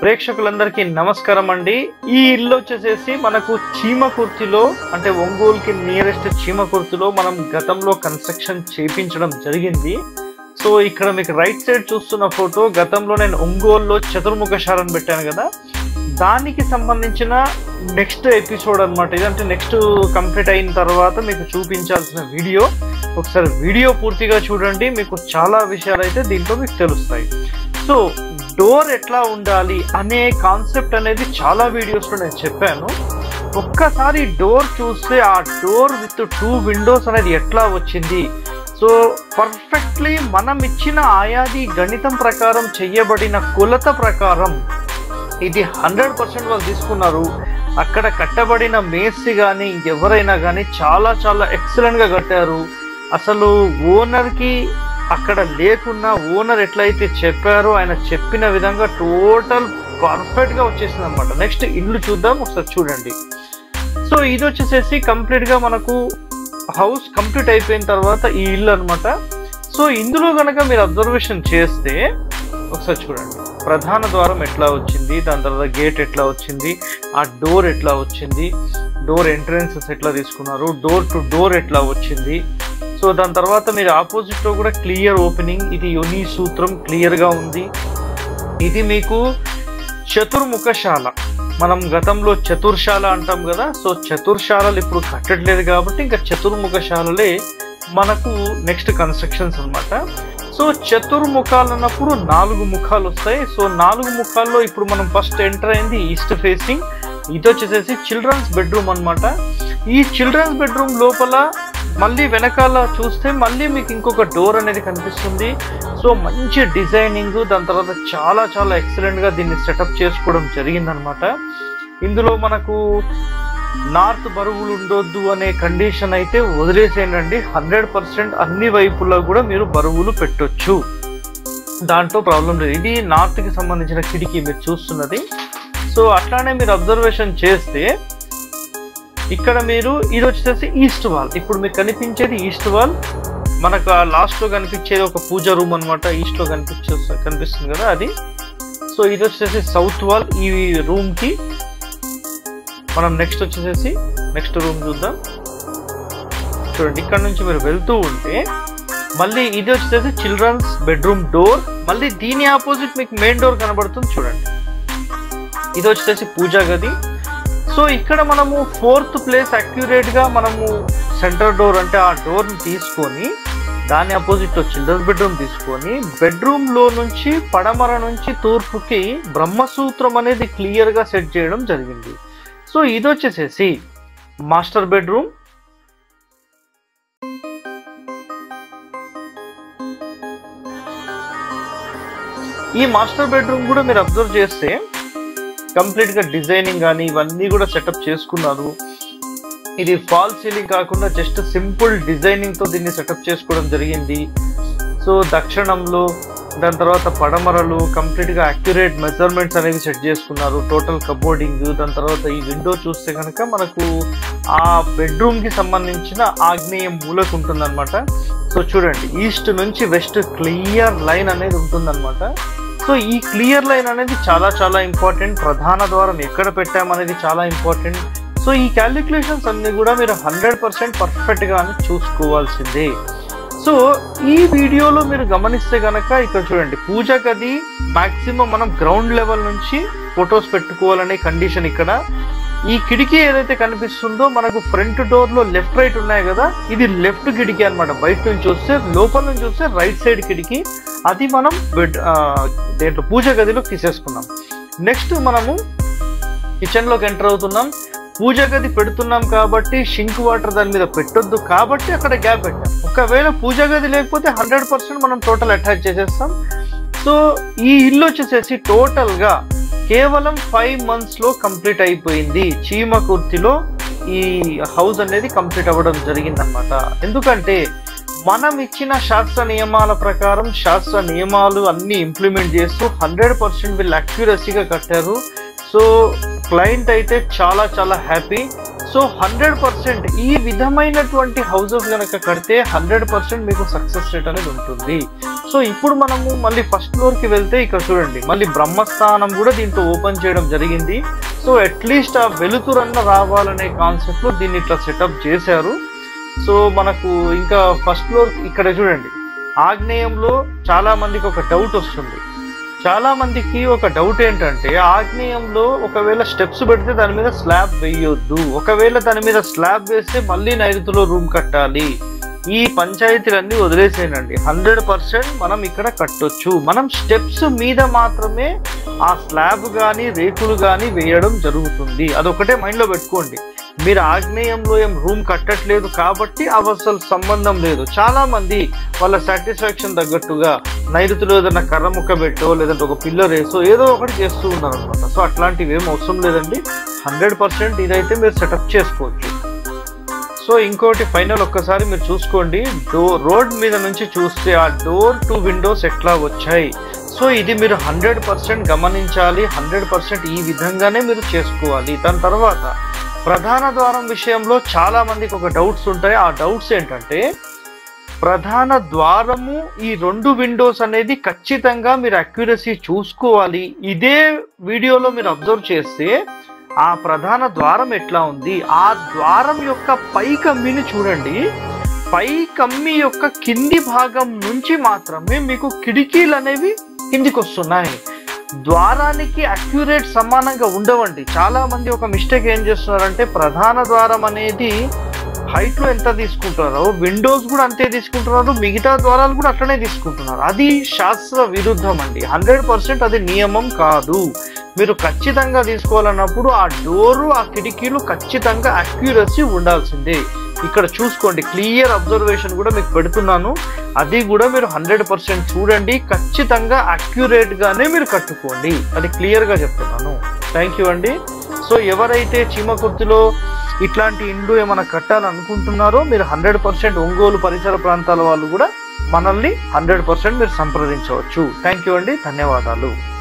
ప్రేక్షకులందరికీ నమస్కారం అండి ఈ ఇల్లు వచ్చేసేసి మనకు చీమకుర్తిలో అంటే ఒంగోలుకి నియరెస్ట్ చీమకుర్తిలో మనం గతంలో కన్స్ట్రక్షన్ చేపించడం జరిగింది సో ఇక్కడ మీకు రైట్ సైడ్ చూస్తున్న ఫోటో గతంలో నేను ఒంగోలులో చతుర్ముఖశాలను పెట్టాను కదా దానికి సంబంధించిన నెక్స్ట్ ఎపిసోడ్ అనమాట ఇదంటే నెక్స్ట్ కంప్లీట్ అయిన తర్వాత మీకు చూపించాల్సిన వీడియో ఒకసారి వీడియో పూర్తిగా చూడండి మీకు చాలా విషయాలు అయితే దీంట్లో మీకు తెలుస్తాయి సో డోర్ ఎట్లా ఉండాలి అనే కాన్సెప్ట్ అనేది చాలా వీడియోస్లో నేను చెప్పాను ఒక్కసారి డోర్ చూస్తే ఆ డోర్ విత్ టూ విండోస్ అనేది ఎట్లా వచ్చింది సో పర్ఫెక్ట్లీ మనం ఇచ్చిన ఆయాది గణితం ప్రకారం చెయ్యబడిన కొలత ప్రకారం ఇది హండ్రెడ్ పర్సెంట్ వాళ్ళు తీసుకున్నారు అక్కడ కట్టబడిన మేస్త్రి కానీ ఎవరైనా కానీ చాలా చాలా ఎక్సలెంట్గా కట్టారు అసలు ఓనర్కి అక్కడ లేకున్నా ఓనర్ ఎట్లయితే చెప్పారో ఆయన చెప్పిన విధంగా టోటల్ పర్ఫెక్ట్గా వచ్చేసింది అనమాట నెక్స్ట్ ఇల్లు చూద్దాం ఒకసారి చూడండి సో ఇది వచ్చేసేసి కంప్లీట్గా మనకు హౌస్ కంప్లీట్ అయిపోయిన తర్వాత ఈ ఇల్లు అనమాట సో ఇందులో కనుక మీరు అబ్జర్వేషన్ చేస్తే ఒకసారి చూడండి ప్రధాన ద్వారం ఎట్లా వచ్చింది దాని తర్వాత గేట్ ఎట్లా వచ్చింది ఆ డోర్ ఎట్లా వచ్చింది డోర్ ఎంట్రన్సెస్ ఎట్లా తీసుకున్నారు డోర్ టు డోర్ ఎట్లా వచ్చింది సో దాని తర్వాత మీరు ఆపోజిట్ లో కూడా క్లియర్ ఓపెనింగ్ ఇది యుని సూత్రం క్లియర్ గా ఉంది ఇది మీకు చతుర్ముఖశాల మనం గతంలో చతుర్శాల అంటాం కదా సో చతుర్శాలలు ఇప్పుడు కట్టట్లేదు కాబట్టి ఇంకా చతుర్ముఖశాలలే మనకు నెక్స్ట్ కన్స్ట్రక్షన్స్ అన్నమాట సో చతుర్ముఖాలు అన్నప్పుడు నాలుగు ముఖాలు వస్తాయి సో నాలుగు ముఖాల్లో ఇప్పుడు మనం ఫస్ట్ ఎంటర్ అయింది ఈస్ట్ ఫేసింగ్ ఇది వచ్చేసేసి చిల్డ్రన్స్ బెడ్రూమ్ అన్నమాట ఈ చిల్డ్రన్స్ బెడ్రూమ్ లోపల మళ్ళీ వెనకాల చూస్తే మళ్ళీ మీకు ఇంకొక డోర్ అనేది కనిపిస్తుంది సో మంచి డిజైనింగ్ దాని తర్వాత చాలా చాలా ఎక్సలెంట్గా దీన్ని సెటప్ చేసుకోవడం జరిగిందనమాట ఇందులో మనకు నార్త్ బరువులు ఉండొద్దు అనే కండిషన్ అయితే వదిలేసేయండి హండ్రెడ్ పర్సెంట్ అన్ని వైపులా కూడా మీరు బరువులు పెట్టొచ్చు దాంట్లో ప్రాబ్లం లేదు ఇది నార్త్కి సంబంధించిన కిటికీ మీరు చూస్తున్నది సో అట్లానే మీరు అబ్జర్వేషన్ చేస్తే ఇక్కడ మీరు ఇది వచ్చేసి ఈస్ట్ వాల్ ఇప్పుడు మీకు కనిపించేది ఈస్ట్ వాల్ మనకు ఆ లాస్ట్ లో కనిపించేది ఒక పూజ రూమ్ అనమాట ఈస్ట్ లో కనిపించే కనిపిస్తుంది కదా అది సో ఇది వచ్చేసి సౌత్ వాల్ ఈ రూమ్ కి మనం నెక్స్ట్ వచ్చేసేసి నెక్స్ట్ రూమ్ చూద్దాం చూడండి ఇక్కడ నుంచి మీరు వెళ్తూ ఉంటే మళ్ళీ ఇది వచ్చేసి చిల్డ్రన్స్ బెడ్రూమ్ డోర్ మళ్ళీ దీని ఆపోజిట్ మీకు మెయిన్ డోర్ కనబడుతుంది చూడండి ఇది వచ్చేసి పూజా గది సో ఇక్కడ మనము ఫోర్త్ ప్లేస్ అక్యురేట్ గా మనము సెంటర్ డోర్ అంటే ఆ డోర్ ని తీసుకొని దాని అపోజిట్ లో చిల్డ్రన్స్ బెడ్రూమ్ తీసుకొని బెడ్రూమ్ లో నుంచి పడమర నుంచి తూర్పుకి బ్రహ్మసూత్రం అనేది క్లియర్ గా సెట్ చేయడం జరిగింది సో ఇది వచ్చేసేసి మాస్టర్ బెడ్రూమ్ ఈ మాస్టర్ బెడ్రూమ్ కూడా మీరు అబ్జర్వ్ చేస్తే కంప్లీట్ గా డిజైనింగ్ కానీ ఇవన్నీ కూడా సెటప్ చేసుకున్నారు ఇది ఫాల్ సీలింగ్ కాకుండా జస్ట్ సింపుల్ డిజైనింగ్ తో దీన్ని సెటప్ చేసుకోవడం జరిగింది సో దక్షిణంలో దాని తర్వాత పడమరలు కంప్లీట్ గా అక్యురేట్ మెజర్మెంట్స్ అనేవి సెట్ చేసుకున్నారు టోటల్ కబోర్డింగ్ దాని తర్వాత ఈ విండో చూస్తే కనుక మనకు ఆ బెడ్రూమ్ కి సంబంధించిన ఆగ్నేయ మూలకు ఉంటుందన్నమాట సో చూడండి ఈస్ట్ నుంచి వెస్ట్ క్లియర్ లైన్ అనేది ఉంటుందన్నమాట సో ఈ క్లియర్ లైన్ అనేది చాలా చాలా ఇంపార్టెంట్ ప్రధాన ద్వారం ఎక్కడ పెట్టామనేది చాలా ఇంపార్టెంట్ సో ఈ క్యాలిక్యులేషన్స్ అన్ని కూడా మీరు హండ్రెడ్ పర్సెంట్ పర్ఫెక్ట్ గా చూసుకోవాల్సిందే సో ఈ వీడియోలో మీరు గమనిస్తే గనక ఇక్కడ చూడండి పూజ గది మాక్సిమం మనం గ్రౌండ్ లెవెల్ నుంచి ఫొటోస్ పెట్టుకోవాలనే కండిషన్ ఇక్కడ ఈ కిటికీ ఏదైతే కనిపిస్తుందో మనకు ఫ్రంట్ డోర్ లో లెఫ్ట్ రైట్ ఉన్నాయి కదా ఇది లెఫ్ట్ కిటికీ అన్నమాట బయట నుంచి చూస్తే లోపల నుంచి చూస్తే రైట్ సైడ్ కిటికీ అది మనం బెడ్ దేంట్లో పూజ గదిలో తీసేసుకున్నాం నెక్స్ట్ మనము కిచెన్ లోకి ఎంటర్ అవుతున్నాం పూజ గది పెడుతున్నాం కాబట్టి షింక్ వాటర్ దాని మీద పెట్టొద్దు కాబట్టి అక్కడ గ్యాప్ పెట్టాం ఒకవేళ పూజ గది లేకపోతే హండ్రెడ్ పర్సెంట్ మనం టోటల్ అటాచ్ చేసేస్తాం సో ఈ ఇల్లు వచ్చేసేసి టోటల్ గా కేవలం ఫైవ్ మంత్స్ లో కంప్లీట్ అయిపోయింది చీమకుర్తిలో ఈ హౌస్ అనేది కంప్లీట్ అవ్వడం జరిగిందనమాట ఎందుకంటే మనం ఇచ్చిన శాస్త్ర నియమాల ప్రకారం శాస్త్ర నియమాలు అన్ని ఇంప్లిమెంట్ చేస్తూ హండ్రెడ్ పర్సెంట్ వీళ్ళు అక్యురసీగా కట్టారు సో క్లయింట్ అయితే చాలా చాలా హ్యాపీ సో హండ్రెడ్ పర్సెంట్ ఈ విధమైనటువంటి హౌసెస్ కనుక కడితే హండ్రెడ్ పర్సెంట్ మీకు సక్సెస్ రేట్ అనేది ఉంటుంది సో ఇప్పుడు మనము మళ్ళీ ఫస్ట్ ఫ్లోర్ కి వెళ్తే ఇక్కడ చూడండి మళ్ళీ బ్రహ్మస్థానం కూడా దీంట్లో ఓపెన్ చేయడం జరిగింది సో అట్లీస్ట్ ఆ వెలుతురన్న రావాలనే కాన్సెప్ట్ లో దీన్ని ఇట్లా సెటప్ చేశారు సో మనకు ఇంకా ఫస్ట్ ఫ్లోర్ ఇక్కడ చూడండి ఆగ్నేయంలో చాలా మందికి ఒక డౌట్ వస్తుంది చాలా మందికి ఒక డౌట్ ఏంటంటే ఆగ్నేయంలో ఒకవేళ స్టెప్స్ పెడితే దాని మీద స్లాబ్ వేయొద్దు ఒకవేళ దాని మీద స్లాబ్ వేస్తే మళ్ళీ నైరుతిలో రూమ్ కట్టాలి ఈ పంచాయతీలన్నీ వదిలేసేయండి హండ్రెడ్ పర్సెంట్ మనం ఇక్కడ కట్టొచ్చు మనం స్టెప్స్ మీద మాత్రమే ఆ స్లాబ్ కానీ రేకులు కానీ వేయడం జరుగుతుంది అదొకటే మైండ్లో పెట్టుకోండి మీరు ఆగ్నేయంలో ఏం రూమ్ కట్టట్లేదు కాబట్టి అవి అసలు సంబంధం లేదు చాలా మంది వాళ్ళ సాటిస్ఫాక్షన్ తగ్గట్టుగా నైరుతిలో ఏదైనా కర్ర ముక్క పెట్టో లేదంటే ఒక పిల్లర్ వేసో ఏదో ఒకటి చేస్తూ ఉన్నారు అనమాట సో అట్లాంటివి ఏం అవసరం లేదండి హండ్రెడ్ పర్సెంట్ ఇదైతే మీరు సెటప్ చేసుకోవచ్చు సో ఇంకోటి ఫైనల్ ఒక్కసారి మీరు చూసుకోండి డోర్ రోడ్ మీద నుంచి చూస్తే ఆ డోర్ టు విండోస్ ఎట్లా వచ్చాయి సో ఇది మీరు హండ్రెడ్ పర్సెంట్ గమనించాలి హండ్రెడ్ పర్సెంట్ ఈ విధంగానే మీరు చేసుకోవాలి దాని తర్వాత ప్రధాన ద్వారం విషయంలో చాలా మందికి ఒక డౌట్స్ ఉంటాయి ఆ డౌట్స్ ఏంటంటే ప్రధాన ద్వారము ఈ రెండు విండోస్ అనేది ఖచ్చితంగా మీరు అక్యురసీ చూసుకోవాలి ఇదే వీడియోలో మీరు అబ్జర్వ్ చేస్తే ఆ ప్రధాన ద్వారం ఎట్లా ఉంది ఆ ద్వారం యొక్క పై కమ్మిని చూడండి పై కమ్మి యొక్క కింది భాగం నుంచి మాత్రమే మీకు కిటికీలు అనేవి కిందికి వస్తున్నాయి ద్వారానికి అక్యురేట్ సమానంగా ఉండవండి చాలా మంది ఒక మిస్టేక్ ఏం చేస్తున్నారంటే ప్రధాన ద్వారం అనేది హైట్ లో ఎంత తీసుకుంటున్నారో విండోస్ కూడా అంతే తీసుకుంటున్నారు మిగతా ద్వారాలు కూడా అట్లనే తీసుకుంటున్నారు అది శాస్త్ర విరుద్ధం అండి హండ్రెడ్ పర్సెంట్ అది నియమం కాదు మీరు ఖచ్చితంగా తీసుకోవాలన్నప్పుడు ఆ డోరు ఆ కిటికీలు ఖచ్చితంగా అక్యూరసీ ఉండాల్సిందే ఇక్కడ చూసుకోండి క్లియర్ అబ్జర్వేషన్ కూడా మీకు పెడుతున్నాను అది కూడా మీరు హండ్రెడ్ పర్సెంట్ చూడండి ఖచ్చితంగా అక్యురేట్ గానే మీరు కట్టుకోండి అది క్లియర్ గా చెప్తున్నాను థ్యాంక్ యూ అండి సో ఎవరైతే చీమకుర్తిలో ఇట్లాంటి ఇండ్లు ఏమైనా కట్టాలనుకుంటున్నారో మీరు హండ్రెడ్ పర్సెంట్ ఒంగోలు పరిసర ప్రాంతాల వాళ్ళు కూడా మనల్ని హండ్రెడ్ పర్సెంట్ మీరు సంప్రదించవచ్చు థ్యాంక్ యూ అండి ధన్యవాదాలు